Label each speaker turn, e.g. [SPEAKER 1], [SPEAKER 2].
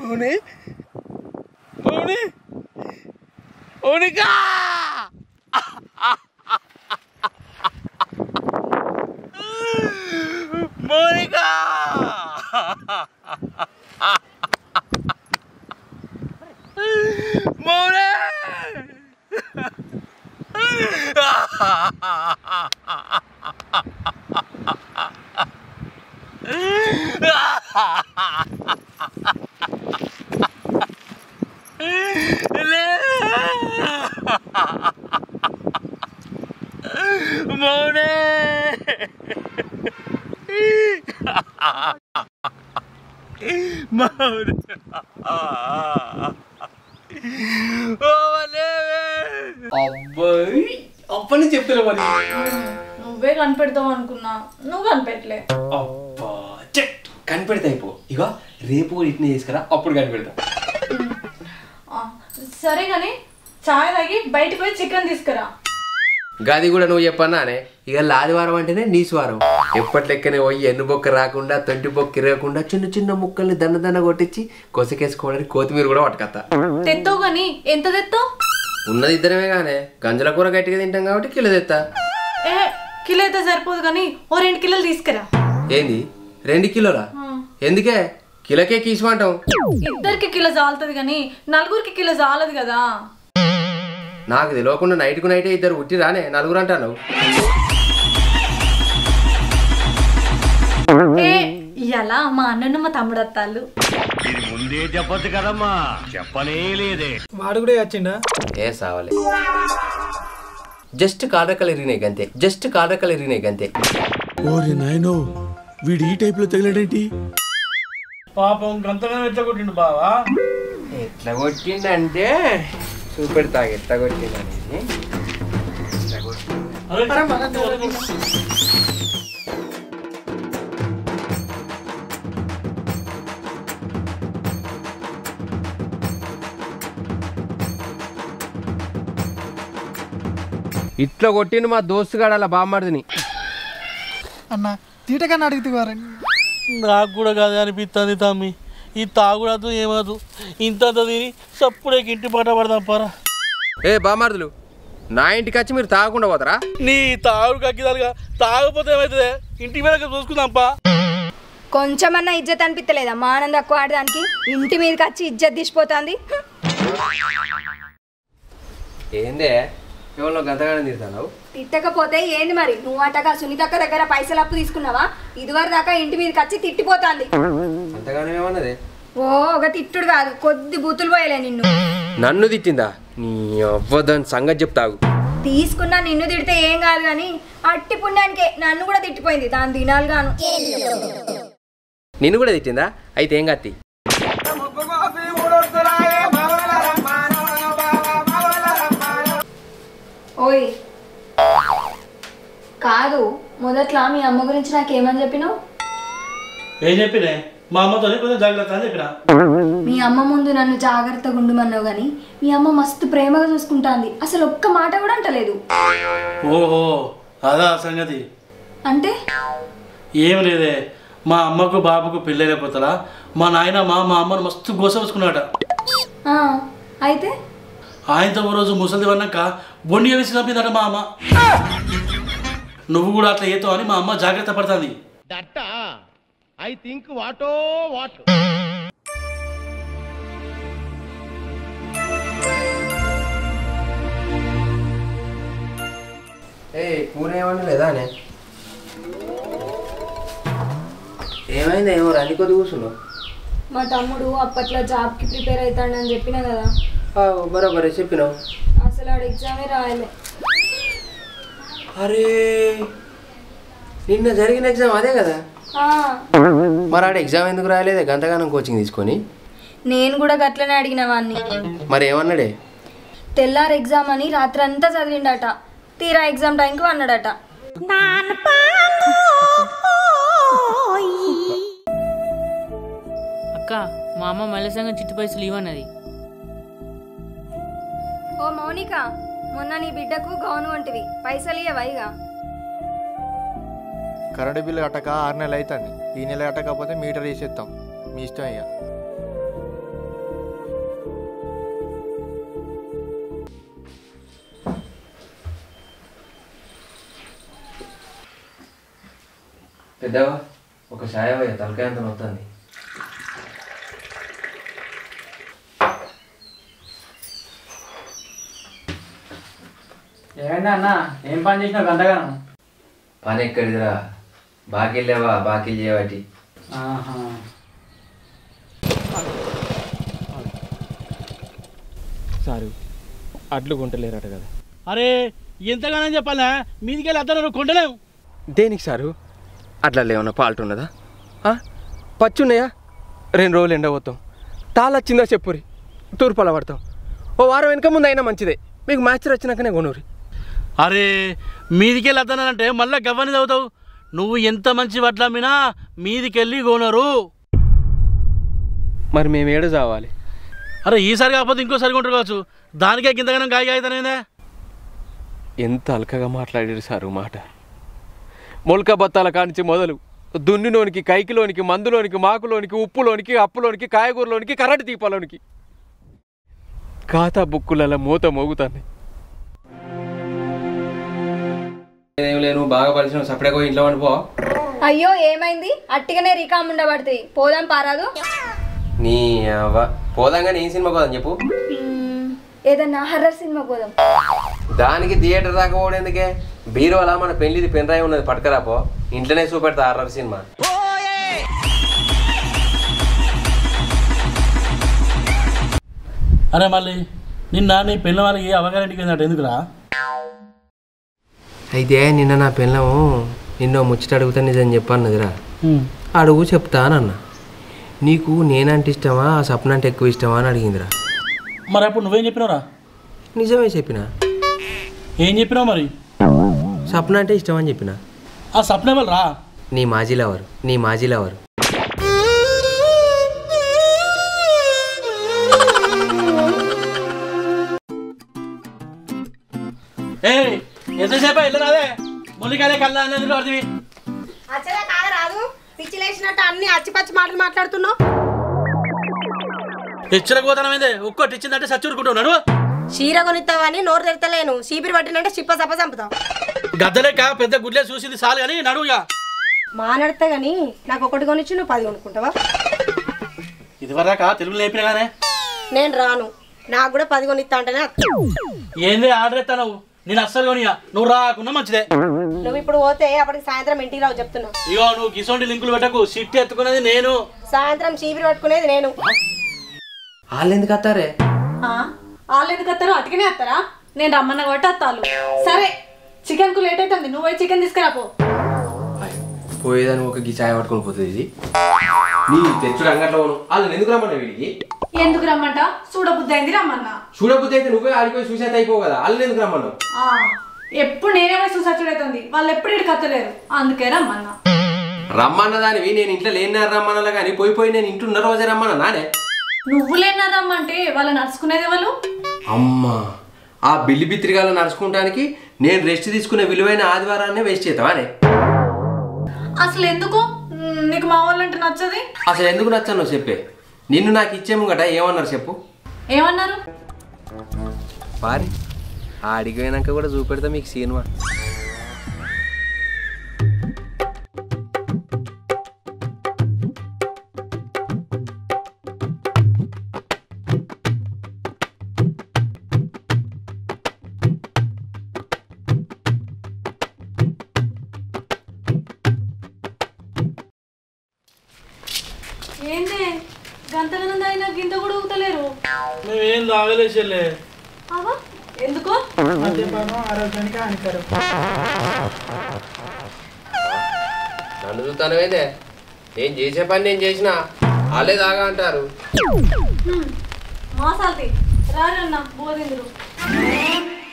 [SPEAKER 1] మౌని మౌని మౌనికా మౌనికా మౌనే మౌనే మౌనే ఓ లేవే
[SPEAKER 2] అబ్బాయి అప్పని చెప్తాను మరి
[SPEAKER 3] నువ్వే కనిపెడతావు అనుకున్నా నువ్వు కనిపెట్టలే
[SPEAKER 2] అబ్బా చెట్ కనిపెడతా అయిపో ఇగో రేపు కూడా ఇట్నే చేసుకురా అప్పుడు కనిపెడతా
[SPEAKER 3] ఆ, సరే కానీ చాయ్ తాగి బయటకు పోయి చికెన్ తీసుకురా
[SPEAKER 2] గది కూడా నువ్వు చెప్పన్నానే ఇక ఆదివారం అంటేనే నీసువారం ఎప్పటి లెక్కనే పోయి ఎన్ను బొక్క రాకుండా తొంటి బొక్క ఇరగకుండా చిన్న చిన్న ముక్కల్ని దన్న దన్న కొట్టించి కొసకేసుకోవడానికి కొత్తిమీర కూడా పట్టుకత్తా
[SPEAKER 3] తెత్తావు కానీ ఎంత తెత్తావు
[SPEAKER 2] ఉన్నది ఇద్దరమే గానే గంజల కూర గట్టిగా తింటాం కాబట్టి కిలో తెత్తా
[SPEAKER 3] ఏ కిలో అయితే సరిపోదు కానీ ఓ రెండు కిలోలు తీసుకురా
[SPEAKER 2] ఏంది రెండు కిలోలా ఎందుకే కిలోకే కీసుమంటాం
[SPEAKER 3] ఇద్దరికి కిలో చాలుతుంది కానీ నలుగురికి కిలో చాలదు కదా
[SPEAKER 2] నాకు తెలియకుండా నైట్కు నైటే ఇద్దరు ఉట్టి రానే నలుగురు అంటాను
[SPEAKER 3] ఏ ఇలా మా అన్నను మా తమ్ముడు అత్తాళ్ళు
[SPEAKER 4] ఇది ముందే చెప్పొచ్చు కదమ్మా చెప్పనే లేదే
[SPEAKER 5] వాడు కూడా వచ్చిండా
[SPEAKER 2] ఏ సావలే జస్ట్ కాలరెక్కలు ఎరిగినాయి గంతే జస్ట్ కాలరెక్కలు ఎరిగినాయి గంతే
[SPEAKER 1] ఓరి నాయనో వీడు ఈ టైప్ లో తగిలాడేంటి
[SPEAKER 5] పాపం గంతగానే ఎట్లా కొట్టిండు బావా
[SPEAKER 2] ఎట్లా కొట్టిండంటే చూపెడతా ఎట్లా కొట్టిండనేది ఎట్లా కొట్టిండు. ఇట్లా కొట్టిండు మా దోస్తుగాడు అలా బామ్మడిని
[SPEAKER 5] అన్న తీటకన్నా అడిగితే
[SPEAKER 6] నాకు కూడా కాదే అనిపిస్తుంది తమ్మి ఈ తాగుడదు ఏమదు ఇంత తిని సప్పుడే ఇంటి పాట పడదాం పరా
[SPEAKER 2] ఏ బామ్మర్దులు నా ఇంటికి వచ్చి మీరు తాగకుండా పోతారా
[SPEAKER 6] నీ తాగుడు కక్కిదాలుగా తాగకపోతే ఏమవుతుంది ఇంటి మీద చూసుకుందాంపా
[SPEAKER 7] కొంచెమన్నా ఇజ్జత్ అనిపించలేదా మా ఆనంద్ తక్కువ ఆడడానికి ఇంటి మీదకి వచ్చి ఇజ్జత్ తీసిపోతుంది
[SPEAKER 2] ఏందే ఎవరిలో గంతగానే తిడతావు
[SPEAKER 7] తిట్టకపోతే ఏంది మరి నువ్వు అటగా సునీతక్క దగ్గర పైసలు అప్పు తీసుకున్నావా ఇదివరకు దాకా ఇంటి మీదకి వచ్చి తిట్టిపోతాంది
[SPEAKER 2] అంతగానే ఏమన్నదే
[SPEAKER 7] ఓ ఒక తిట్టుడు కాదు కొద్ది బూతులు పోయలే నిన్ను
[SPEAKER 2] నన్ను తిట్టిందా నీ అవ్వదని సంగతి చెప్తాగు
[SPEAKER 7] తీసుకున్నా నిన్ను తిడితే ఏం కాదు కానీ అట్టి పుణ్యానికే నన్ను కూడా తిట్టిపోయింది దాని దినాలు గాను
[SPEAKER 2] నిన్ను కూడా తిట్టిందా అయితే ఏం కత్తి
[SPEAKER 7] ఓయ్ కాదు మొదట్లో మీ అమ్మ గురించి నాకు ఏమని చెప్పినావు
[SPEAKER 6] ఏం చెప్పినే మా అమ్మతో కొంచెం జాగ్రత్త అని చెప్పిన
[SPEAKER 7] మీ అమ్మ ముందు నన్ను జాగ్రత్తగా ఉండమన్నావు కానీ మీ అమ్మ మస్తు ప్రేమగా చూసుకుంటాంది అసలు ఒక్క మాట కూడా అంటలేదు
[SPEAKER 6] ఓహో అదా సంగతి
[SPEAKER 7] అంటే
[SPEAKER 6] ఏం లేదే మా అమ్మకు బాబుకు పెళ్ళైపోతారా మా నాయన మా మా అమ్మను మస్తు గోసవచ్చుకున్నాట
[SPEAKER 7] ఆ, అయితే
[SPEAKER 6] ఆయనతో ఓ రోజు ముసలి అన్నాక బొండి వేసి చంపిందట మా అమ్మ నువ్వు కూడా అట్లా ఏతో అని మా అమ్మ జాగ్రత్త పడుతుంది
[SPEAKER 4] that I think what what
[SPEAKER 2] ఏ కూర ఏమన్నా లేదా అనే ఏమైంది ఏమో రండి కొద్ది కూర్చున్నావు
[SPEAKER 7] మా తమ్ముడు అప్పట్లో జాబ్కి ప్రిపేర్ అవుతాడని చెప్పిన కదా
[SPEAKER 2] బరోబరే చెప్పినావు
[SPEAKER 7] అసలు ఆడు ఎగ్జామే రాయలే
[SPEAKER 2] అరే నిన్న జరిగిన ఎగ్జామ్ అదే కదా
[SPEAKER 7] ఆ,
[SPEAKER 2] మరి ఆడ ఎగ్జామ్ ఎందుకు రాయలేదే గంటగానం కోచింగ్ తీసుకొని
[SPEAKER 7] నేను కూడా గట్లనే అడిగిన వాడిని
[SPEAKER 2] మరి ఏమన్నాడే
[SPEAKER 7] తెల్లారు ఎగ్జామ్ అని రాత్రంతా చదివిండట తీరా ఎగ్జామ్ టైంకి అన్నాడట
[SPEAKER 8] అక్క మా అమ్మ మళ్ళీ సంగం చిట్టు పైసలు ఇవ్వన్నది
[SPEAKER 7] ఓ మౌనిక మొన్న నీ బిడ్డకు గౌను వంటివి పైసలు ఇయ్యవా ఇక
[SPEAKER 9] కరెంటు బిల్లు కట్టక ఆరు నెలలు అవుతుంది ఈ నెల కట్టకపోతే మీటర్ వేసేస్తాం మీ ఇష్టం ఇక
[SPEAKER 2] పెద్దవా ఒక సాయవయ్య తలకాయ అంత నొత్తంది
[SPEAKER 9] ఏంటి అన్న ఏం పని చేసినావు గంటగానం
[SPEAKER 2] పని ఎక్కడిదిరా బాకీలు లేవా బాకీలు చేయబట్టి
[SPEAKER 9] ఆహా
[SPEAKER 5] సారు అడ్లు కొంటలేరట కదా
[SPEAKER 6] అరే ఎంతగానో చెప్పాలా మీదికెళ్ళి అద్దరు కొండలేము
[SPEAKER 2] దేనికి సారు అట్లా లేవన్నా పాల్ట్ ఉన్నదా ఆ? పచ్చి ఉన్నాయా రెండు రోజులు ఎండబోతాం తాళొచ్చిందో చెప్పురి తూర్పుల పడతాం ఓ వారం వెనక ముందు అయినా మంచిదే మీకు మ్యాచ్ వచ్చినాకనే కొనురి
[SPEAKER 6] అరే మీదికెళ్ళి అద్దనంటే మళ్ళీ గవ్వని చదువుతావు నువ్వు ఎంత మంచి వడ్ల అమ్మినా మీదికెళ్ళి కొనరు
[SPEAKER 2] మరి మేము ఏడు చావాలి
[SPEAKER 6] అరే ఈసారి కాకపోతే ఇంకోసారి కొంటారు కావచ్చు దానికే గింతగానం గాయ అవుతానేందే
[SPEAKER 2] ఎంత అల్కగా మాట్లాడారు సారు మాట మొలక బత్తాల కానించి మొదలు దున్నిలోనికి కైకిలోనికి మందులోనికి మాకులోనికి ఉప్పులోనికి అప్పులోనికి కాయగూరలోనికి కరెంటు దీపాలోనికి ఖాతా బుక్కులలో మూత మోగుతాయి ఏం లేను బాగా పరిచయం సపరేట్ పోయి ఇంట్లో పడిపో
[SPEAKER 7] అయ్యో ఏమైంది అట్టిగానే రికామ్ ఉండబడుతుంది పోదాం పారాదు
[SPEAKER 2] నీ అవ్వ పోదాంగా ఏం సినిమా పోదాం చెప్పు
[SPEAKER 7] మ్మ్, ఏదన్నా హర్రర్ సినిమా పోదాం
[SPEAKER 2] దానికి థియేటర్ దాకా పోవడేందుకే బీరోలా మన పెళ్లిది పెన్రాయి ఉన్నది పట్టుకరాపో ఇంట్లోనే చూపెడతా హర్రర్ సినిమా
[SPEAKER 6] అరే మళ్ళీ నిన్న నీ పిల్ల వాళ్ళకి అవగారింటికి వెళ్ళినట్టు ఎందుకురా
[SPEAKER 2] అయితే నిన్న నా పిల్లము నిన్న ముచ్చట అడుగుతా నిజం చెప్పన్నదిరా అడుగు చెప్తానన్న నీకు నేనంటే ఇష్టమా ఆ సప్న అంటే ఎక్కువ ఇష్టమా అని అడిగిందిరా
[SPEAKER 6] మరి అప్పుడు నువ్వేం చెప్పినావురా
[SPEAKER 2] నిజమే చెప్పిన
[SPEAKER 6] ఏం చెప్పినావు మరి
[SPEAKER 2] సప్న అంటే ఇష్టం అని చెప్పిన
[SPEAKER 6] ఆ సప్న వాళ్ళు రా
[SPEAKER 2] నీ మాజీ లవరు నీ మాజీ లవరు
[SPEAKER 6] ఏ ఎంతసేపు వెళ్ళరాదే మొల్లికాయలే కల్లా అనేది పడుతుంది
[SPEAKER 10] అచ్చరే కాగరాదు పిచ్చి లేచినట్టు అన్ని అచ్చిపచ్చి మాటలు మాట్లాడుతున్నావు
[SPEAKER 6] హెచ్చరకపోతానం ఏందే ఒక్కటి ఇచ్చిందంటే సచ్చూరుకుంటున్నాడు
[SPEAKER 10] చీర కొనిస్తావని నోరు తెరతలేను చీపిరి పట్టినంటే చిప్ప సప్ప చంపుతావు
[SPEAKER 6] గద్దలేక పెద్ద గుడ్లే చూసింది చాలు కానీ నడువుగా
[SPEAKER 10] మానడితే గాని నాకు ఒకటి కొనిచ్చి నువ్వు పది కొనుక్కుంటావా
[SPEAKER 6] ఇదివరదాకా తెలుగు నేర్పిన కానీ
[SPEAKER 10] నేను రాను నాకు కూడా పది కొనిస్తా అంటేనే అత్త.
[SPEAKER 6] ఏంది ఆర్డర్ ఎత్తా నువ్వు నేను అస్సలు కొనియా నువ్వు రాకున్నా మంచిదే
[SPEAKER 10] నువ్వు ఇప్పుడు పోతే అప్పటికి సాయంత్రం ఇంటికి రావు చెప్తున్నా
[SPEAKER 6] ఇగో నువ్వు గిసోంటి లింకులు పెట్టకు సిట్టి ఎత్తుకునేది నేను
[SPEAKER 10] సాయంత్రం చీపిరి పట్టుకునేది నేను
[SPEAKER 2] వాళ్ళు ఎందుకు వస్తారే
[SPEAKER 3] ఆ, వాళ్ళు ఎందుకు వస్తారు అటుకనే వస్తారా నేను రమ్మన్న కాబట్టి వస్తాను సరే చికెన్ కు లేట్ అవుతుంది నువ్వు పోయి చికెన్ తీసుకురా పో
[SPEAKER 2] పోయేదాన్ని ఒక గిచాయ పట్టుకొని పోతుంది ఇది నీ తెచ్చుడు అంగట్లో పోను వాళ్ళని ఎందుకు రమ్మన్నా వీడికి
[SPEAKER 3] ఎందుకు రమ్మంట చూడబుద్ధి అయింది రమ్మన్నా
[SPEAKER 2] చూడబుద్ధి అయితే నువ్వే ఆడిపోయి చూసేది అయిపోవు కదా వాళ్ళని ఎందుకు రమ్మన్నావు
[SPEAKER 3] ఆ, ఎప్పుడు నేనే పోయి చూసచ్చుడైతుంది వాళ్ళు ఎప్పుడు ఇక్కడికి వస్తలేరు అందుకే రమ్మన్నా
[SPEAKER 2] రమ్మన్న దానివి నేను ఇంట్లో లేనినారు రమ్మన్నా కానీ పోయి పోయి నేను ఇంటున్న రోజే రమ్మన్నా నానే
[SPEAKER 3] నువ్వు లేనా రమ్మంటే వాళ్ళు నడుచుకునేది వాళ్ళు
[SPEAKER 2] అమ్మా ఆ బిల్లి బిత్రిగాలు నడుచుకుంటానికి నేను రెస్ట్ తీసుకునే విలువైన ఆదివారాన్ని వేస్ట్ చేస్తావానే
[SPEAKER 3] అసలు ఎందుకు మ్, నీకు మా వాళ్ళు అంటే నచ్చది
[SPEAKER 2] అసలు ఎందుకు నచ్చాను చెప్పే నిన్ను నాకు ఇచ్చేము గట ఏమన్నారు చెప్పు
[SPEAKER 3] ఏమన్నారు
[SPEAKER 2] పారి ఆడికి పోయినాక కూడా చూపెడతా మీకు సినిమా
[SPEAKER 3] ఏందే గంతగనం అయినా గింత కూడా ఊతలేరు
[SPEAKER 6] మేమేం తాగలేసలే
[SPEAKER 3] అవా ఎందుకో
[SPEAKER 5] మద్యపానం ఆరోగ్యానికి హానికరం
[SPEAKER 2] నన్ను చూస్తానవేదే నేను చేసే పని నేను చేసిన వాళ్ళే దాగా అంటారు
[SPEAKER 3] మాసాల్తి రారన్న బోధిందురు